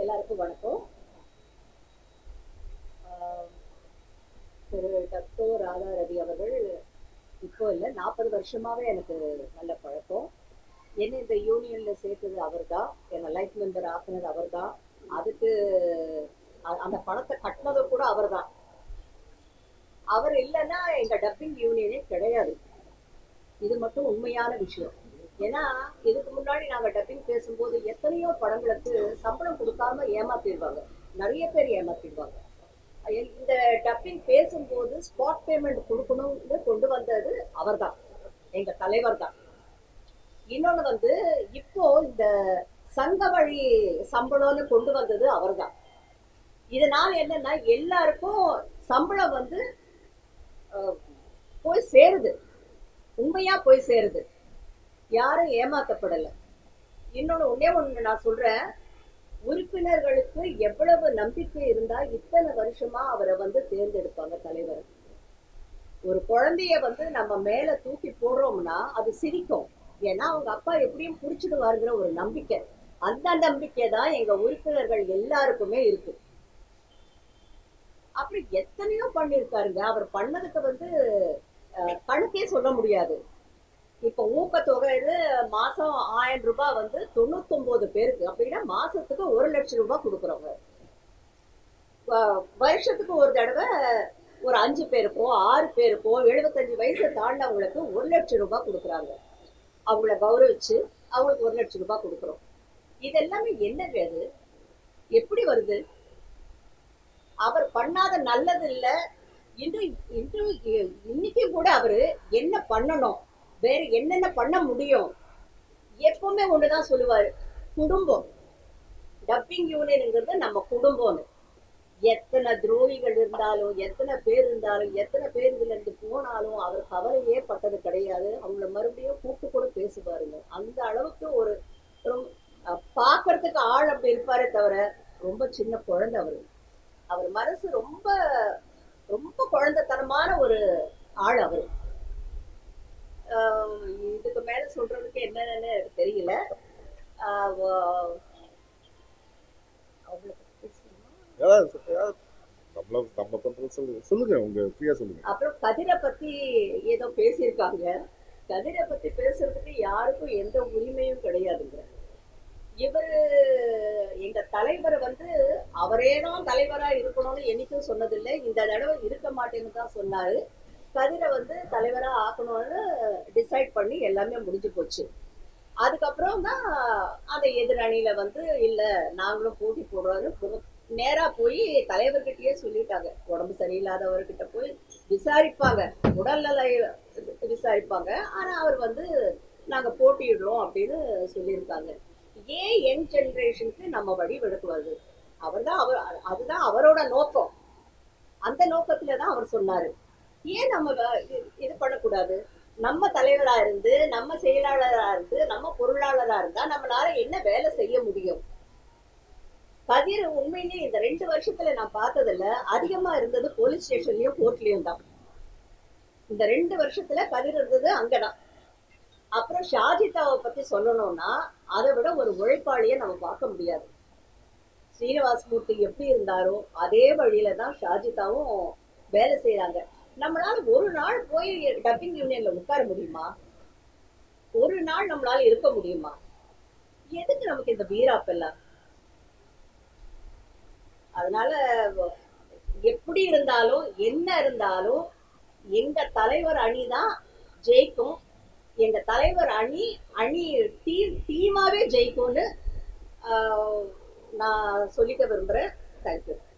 எல்லாருக்கும் வணக்கம் ஆஹ் திரு டத்தோ ராதா ரவி அவர்கள் இப்போ இல்லை நாற்பது வருஷமாவே எனக்கு நல்ல பழக்கம் என்ன இந்த யூனியன்ல சேர்த்தது அவர்தான் என்னை லைஃப் மெம்பர் ஆக்குனது அவர்தான் அதுக்கு அ- அந்த பணத்தை கட்டினது கூட அவர்தான் அவர் இல்லைன்னா எங்க டப்பிங் யூனியனே கிடையாது இது மட்டும் உண்மையான விஷயம் ஏன்னா இதுக்கு முன்னாடி நாங்க டப்பிங் பேசும்போது எத்தனையோ படங்களுக்கு சம்பளம் கொடுக்காம ஏமாத்திடுவாங்க நிறைய பேர் ஏமாத்திடுவாங்க எ- இந்த டப்பிங் பேசும்போது ஸ்பாட் பேமெண்ட் கொடுக்கணும்னு கொண்டு வந்தது அவர்தான் எங்க தலைவர் தான் இன்னொன்னு வந்து இப்போ இந்த சங்க வழி சம்பளம்னு கொண்டு வந்தது அவர்தான் இதனால என்னன்னா எல்லாருக்கும் சம்பளம் வந்து அஹ், போய் சேருது உண்மையா போய் சேருது யாரும் ஏமாத்தப்படல இன்னொன்னு ஒண்ணே ஒண்ணு நான் சொல்றேன் உறுப்பினர்களுக்கு எவ்வளவு நம்பிக்கை இருந்தா இத்தனை வருஷமா அவரை வந்து தேர்ந்தெடுப்பாங்க தலைவர் ஒரு குழந்தைய வந்து நம்ம மேல தூக்கி போடுறோம்னா அது சிரிக்கும் ஏன்னா அவங்க அப்பா எப்படியும் புடிச்சிடுவாருங்கிற ஒரு நம்பிக்கை அந்த நம்பிக்கை தான் எங்க உறுப்பினர்கள் எல்லாருக்குமே இருக்கு அப்படி எத்தனையோ பண்ணியிருக்காருங்க அவர் பண்ணதுக்கு வந்து அஹ், கணக்கே சொல்ல முடியாது இப்ப ஊக்கத்தொகைன்னு மாசம் ஆயிரம் ரூபாய் வந்து தொண்ணூத்தொன்பது பேருக்கு அப்படின்னா மாசத்துக்கு ஒரு லட்சம் ரூபாய் கொடுக்குறவங்க வ- வருஷத்துக்கு ஒரு தடவை ஒரு அஞ்சு பேருக்கோ ஆறு பேருக்கோ எழுபத்தஞ்சு வயசை தாண்டவங்களுக்கு ஒரு லட்சம் ரூபாய் கொடுக்குறாங்க அவங்கள கௌரவிச்சு அவங்களுக்கு ஒரு லட்சம் ரூபாய் கொடுக்குறோம் இதெல்லாமே என்னங்க அது எப்படி வருது அவர் பண்ணாத நல்லது இல்ல இன்று இன்று இன்னைக்கும் கூட அவரு என்ன பண்ணணும் வேற என்னென்ன பண்ண முடியும் எப்பவுமே ஒண்ணுதான் சொல்லுவாரு குடும்பம் டப்பிங் யூனியனுங்கிறது நம்ம குடும்பம்னு எத்தனை துரோகிகள் இருந்தாலும் எத்தனை பேர் இருந்தாலும் எத்தனை பேர் இதுல இருந்து போனாலும் அவர் கவலையே பட்டது கிடையாது அவங்கள மறுபடியும் கூப்பிட்டு கூட பேசுவாருங்க அந்த அளவுக்கு ஒரு ரொம்ப- அஹ் பார்க்கறதுக்கு ஆள் அப்படி இருப்பாரே தவிர ரொம்ப சின்ன குழந்தை அவரு அவர் மனசு ரொம்ப ரொம்ப குழந்தைத்தனமான ஒரு ஆள் அவரு ஆஹ் இதுக்கு மேல சொல்றதுக்கு என்னன்னு எனக்கு தெரியல ஆஹ் வ- அவங்கள பத்தி பேசணுமா? ஏதாவது ஏதாவது நம்மள நம்ம பண்றது சொல்லுங்க சொல்லுங்க உங்க ஃப்ரீயா சொல்லுங்க அப்புறம் கதிரை பத்தி ஏதோ பேசியிருக்காங்க கதிரை பத்தி பேசுறதுக்கு யாருக்கும் எந்த உரிமையும் கிடையாதுங்க இவரு எங்க தலைவர் வந்து அவரே தான் தலைவரா இருக்கணும்னு என்னைக்கும் சொன்னதில்லை இந்த தடவை இருக்க மாட்டேன்னு தான் சொன்னாரு கதிரை வந்து தலைவரா ஆக்கணும்னு டிசைட் பண்ணி எல்லாமே முடிஞ்சு போச்சு அதுக்கப்புறம் தான் அந்த எதிரணியில வந்து இல்ல நாங்களும் போட்டி போடுறோம்னு போ- நேரா போய் தலைவர்கிட்டயே சொல்லிட்டாங்க உடம்பு சரியில்லாதவர்கிட்ட போய் விசாரிப்பாங்க உடல்நல விசாரிப்பாங்க ஆனா அவர் வந்து நாங்க போட்டியிடுறோம் அப்படின்னு சொல்லியிருக்காங்க ஏன் யங் ஜெனரேஷனுக்கு நம்ம வழி விடுக்குவது அவர்தான் அவர் அதுதான் அவரோட நோக்கம் அந்த நோக்கத்துல தான் அவர் சொன்னாரு ஏன் நம்ம வ- இது- இது பண்ணக்கூடாது நம்ம தலைவரா இருந்து நம்ம செயலாளரா இருந்து நம்ம பொருளாளரா இருந்தா நம்மளால என்ன வேலை செய்ய முடியும் கதிர் உண்மையிலேயே இந்த ரெண்டு வருஷத்துல நான் பார்த்ததுல அதிகமா இருந்தது போலீஸ் ஸ்டேஷன்லயும் கோர்ட்லயும் தான் இந்த ரெண்டு வருஷத்துல கதிர் இருந்தது அங்கதான் அப்புறம் ஷாஜிதாவை பத்தி சொல்லணும்னா அதை விட ஒரு உழைப்பாளியை நம்ம பார்க்க முடியாது ஸ்ரீனிவாஸ் மூர்த்தி எப்படி இருந்தாரோ அதே வழியில தான் ஷாஜிதாவும் வேலை செய்யறாங்க நம்மளால ஒரு நாள் போய் டப்பிங் யூனியன்ல உட்கார முடியுமா ஒரு நாள் நம்மளால இருக்க முடியுமா எதுக்கு நமக்கு இந்த வீராப்பெல்லாம் அதனால வ- எப்படி இருந்தாலும் என்ன இருந்தாலும் எங்க தலைவர் அணி தான் ஜெயிக்கும் எங்க தலைவர் அணி அணி டீம் டீமாவே ஜெயிக்கும்னு ஆஹ், நான் சொல்லிக்க விரும்புறேன் தேங்க்யூ